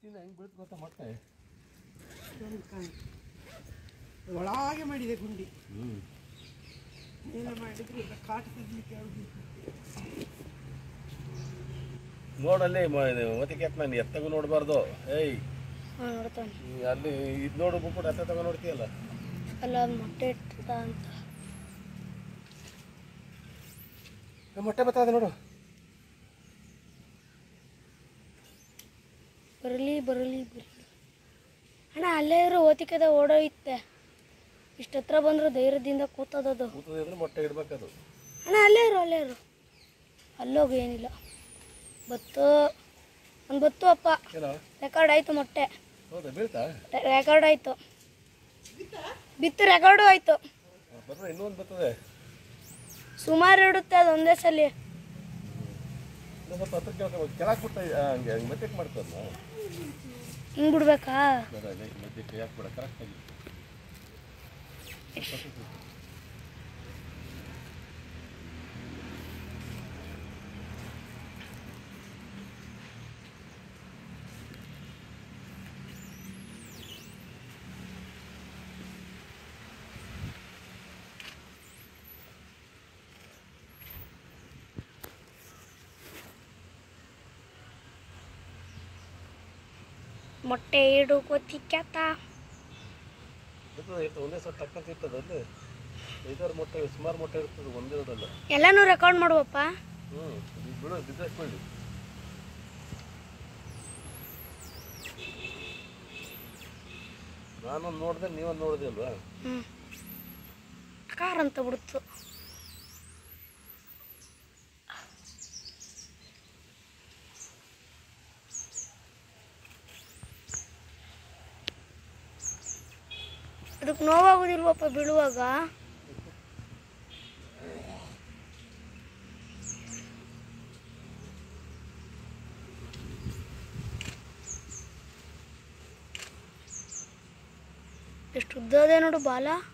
ಎತ್ತಿನ ಹೆಂಗ್ ಬೀಳ್ತು ಗೊತ್ತಾ ಮೊಟ್ಟೆ ಒಳಗೆ ಮಾಡಿದೆ ಗುಂಡಿ ಹ್ಮ್ ಮೇಲೆ ಮಾಡಿದ್ರೆ ಈಗ ಕಾಟು ತೆಗಿಲಿಕ್ಕೆ ಆಗುದಿಲ್ಲ. ನೋಡಲ್ಲಿ ಒತ್ತಿಗೆ ಎತ್ತ ನಾನು ಎತ್ತಗೂ ನೋಡಬಾರ್ದು ಏಯ್ ಹಾಂ ನೋಡ್ತಾನೆ ನೀ ಅಲ್ಲಿ ಇದು ನೋಡು ಬಿಟ್ಬಿಟ್ಟು ಎತ್ತ ತಗೊಂಡು ನೋಡ್ತೀಯಲ್ಲ ಅಲ್ಲ ಅದು ಮೊಟ್ಟೆ ಇಟ್ಟದ ಅಂತ ಏ, ಮೊಟ್ಟೆ ಬರ್ತದೆ ನೋಡು ಬರಲಿ ಬರಲಿ ಬರಲಿ ಅಣ್ಣ ಅಲ್ಲೇ ಇರೋ ಓತಿಕದ ಓಡೋಯ್ತೆ ಇಷ್ಟ ಹತ್ರ ಬಂದ್ರೆ ಧೈರ್ಯದಿಂದ ಕೂತದದು ಕೂತದೆ ಅಂದ್ರೆ ಮೊಟ್ಟೆ ಇಡ್ಬೇಕದು ಅಣ್ಣ ಅಲ್ಲೇ ಇರು ಅಲ್ಲೇ ಇರು ಅಲ್ಲೋಗು ಏನಿಲ್ಲ ಬತ್ತು ಒಂದು ಬತ್ತು ಅಪ್ಪ ಏನೋ ರೆಕಾರ್ಡ್ ಆಯಿತು ಮೊಟ್ಟೆ ಹೌದಾ ಬೀಳ್ತಾ ರೆಕಾರ್ಡ್ ಆಯಿತು ಬಿತ್ತು ರೆಕಾರ್ಡು ಆಯಿತು ಬರ್ತದೆ ಇನ್ನೊಂದು ಬರ್ತದೆ ಸುಮಾರು ಇಡುತ್ತೆ ಅದು ಒಂದೇ ಸಲ ಇನ್ನೊಂದ್ ಸ್ವಲ್ಪ ಹತ್ರ ಕೇಳ್ಕೊಂಡು ಕೆಳಗೆ ಬಿಟ್ಟ ಹಂಗೆ ಹಂಗೆ ಮತ್ತೆ ಮಾಡ್ತದ ಹಿಂಗೆ ಬಿಡ್ಬೇಕಾ ಮಧ್ಯಕ್ಕೆ ಯಾಕೆ ಬಿಡ ಕರೆಕ್ಟಾಗಿ ಮೊಟ್ಟೆ ಇಡು ಗೊತ್ತಿಕ್ಯಾತ ಇರ್ತದೆ ಇರ್ತದೆ ಒಂದೇ ಸಲ ಟಕ್ಕಂತ ಇರ್ತದೆ ಅಲ್ಲಿ ಐದಾರು ಮೊಟ್ಟೆ ಸುಮಾರು ಮೊಟ್ಟೆ ಇರ್ತದೆ ಒಂದಿರೋದಲ್ಲ ಎಲ್ಲನೂ ರೆಕಾರ್ಡ್ ಮಾಡುವಪ್ಪ ಹ್ಞೂ ಈಗ ಬಿಡು ಬಿಸ್ನೆಸ್ ಮಾಡಿ ನಾನೊಂದು ನೋಡಿದೆ ನೀವೊಂದು ನೋಡಿದೆ ಅಲ್ವಾ ಹ್ಞೂ ಕಾರ್ ಅಂತ ಬಿಡ್ತು ಅದಕ್ಕೆ ನೋವಾಗುದಿಲ್ವಪ್ಪ ಬೀಳುವಾಗ ಎಷ್ಟು ಉದ್ದದೆ ನೋಡು ಬಾಲ